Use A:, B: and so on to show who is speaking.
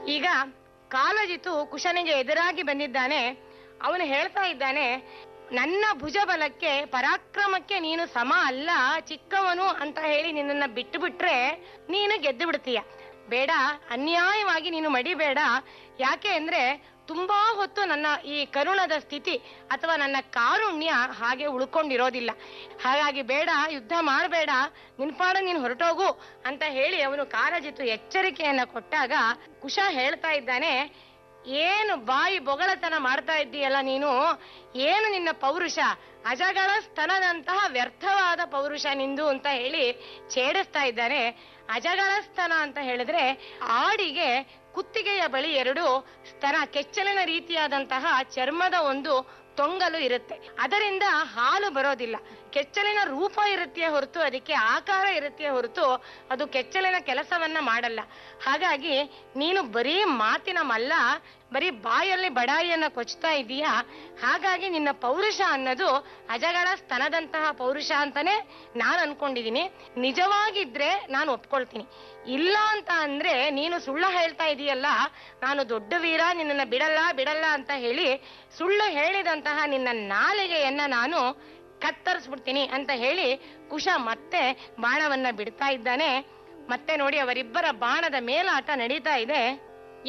A: ಈಗ ಕಾಲಜಿತು ಕುಶನಿಗೆ ಎದುರಾಗಿ ಬಂದಿದ್ದಾನೆ ಅವನು ಹೇಳ್ತಾ ಇದ್ದಾನೆ ನನ್ನ ಭುಜಬಲಕ್ಕೆ ಪರಾಕ್ರಮಕ್ಕೆ ನೀನು ಸಮ ಅಲ್ಲ ಚಿಕ್ಕವನು ಅಂತ ಹೇಳಿ ನಿನ್ನನ್ನ ಬಿಟ್ಟು ಬಿಟ್ರೆ ನೀನು ಗೆದ್ದು ಬಿಡ್ತೀಯ ಬೇಡ ಅನ್ಯಾಯವಾಗಿ ನೀನು ಮಡಿಬೇಡ ಯಾಕೆ ಅಂದ್ರೆ ತುಂಬಾ ಹೊತ್ತು ನನ್ನ ಈ ಕರುಣದ ಸ್ಥಿತಿ ಅಥವಾ ನನ್ನ ಕಾರುಣ್ಯ ಹಾಗೆ ಉಳ್ಕೊಂಡಿರೋದಿಲ್ಲ ಹಾಗಾಗಿ ಬೇಡ ಯುದ್ಧ ಮಾಡಬೇಡ ನಿನ್ಪಾಡ ನೀನು ಹೊರಟೋಗು ಅಂತ ಹೇಳಿ ಅವನು ಕಾರಜಿತು ಎಚ್ಚರಿಕೆಯನ್ನ ಕೊಟ್ಟಾಗ ಕುಶ ಹೇಳ್ತಾ ಇದ್ದಾನೆ ಏನು ಬಾಯಿ ಬೊಗಳತನ ಮಾಡ್ತಾ ಇದ್ದೀಯಲ್ಲ ನೀನು ಏನು ನಿನ್ನ ಪೌರುಷ ಅಜಗಳ ಸ್ತನದಂತಹ ವ್ಯರ್ಥವಾದ ಪೌರುಷ ನಿಂದು ಅಂತ ಹೇಳಿ ಛೇಡಿಸ್ತಾ ಇದ್ದಾನೆ ಅಜಗಳ ಸ್ತನ ಅಂತ ಹೇಳಿದ್ರೆ ಆಡಿಗೆ ಕುತ್ತಿಗೆಯ ಬಳಿ ಎರಡು ಸ್ತನ ಕೆಚ್ಚಲಿನ ರೀತಿಯಾದಂತಹ ಚರ್ಮದ ಒಂದು ತೊಂಗಲು ಇರುತ್ತೆ ಅದರಿಂದ ಹಾಲು ಬರೋದಿಲ್ಲ ಕೆಚ್ಚಲಿನ ರೂಪ ಇರುತ್ತೆ ಹೊರತು ಅದಕ್ಕೆ ಆಕಾರ ಇರುತ್ತೆ ಹೊರತು ಅದು ಕೆಚ್ಚಲಿನ ಕೆಲಸವನ್ನ ಮಾಡಲ್ಲ ಹಾಗಾಗಿ ನೀನು ಬರೀ ಮಾತಿನ ಮಲ್ಲ ಬರೀ ಬಾಯಲ್ಲಿ ಬಡಾಯಿಯನ್ನ ಕೊಚ್ತಾ ಇದೀಯಾ ಹಾಗಾಗಿ ನಿನ್ನ ಪೌರುಷ ಅನ್ನೋದು ಅಜಗಳ ಸ್ತನದಂತಹ ಪೌರುಷ ಅಂತಾನೆ ನಾನು ಅನ್ಕೊಂಡಿದೀನಿ ನಿಜವಾಗಿದ್ರೆ ನಾನು ಒಪ್ಕೊಳ್ತೀನಿ ಇಲ್ಲ ಅಂತ ಅಂದ್ರೆ ನೀನು ಸುಳ್ಳು ಹೇಳ್ತಾ ಇದೀಯಲ್ಲ ನಾನು ದೊಡ್ಡ ವೀರ ನಿನ್ನನ್ನ ಬಿಡಲ್ಲ ಬಿಡಲ್ಲ ಅಂತ ಹೇಳಿ ಸುಳ್ಳು ಹೇಳಿದಂತಹ ನಿನ್ನ ನಾಲಿಗೆಯನ್ನ ನಾನು ಕತ್ತರಿಸ್ಬಿಡ್ತೀನಿ ಅಂತ ಹೇಳಿ ಕುಶ ಮತ್ತೆ ಬಾಣವನ್ನ ಬಿಡ್ತಾ ಇದ್ದಾನೆ ಮತ್ತೆ ನೋಡಿ ಅವರಿಬ್ಬರ ಬಾಣದ ಮೇಲಾಟ ನಡೀತಾ ಇದೆ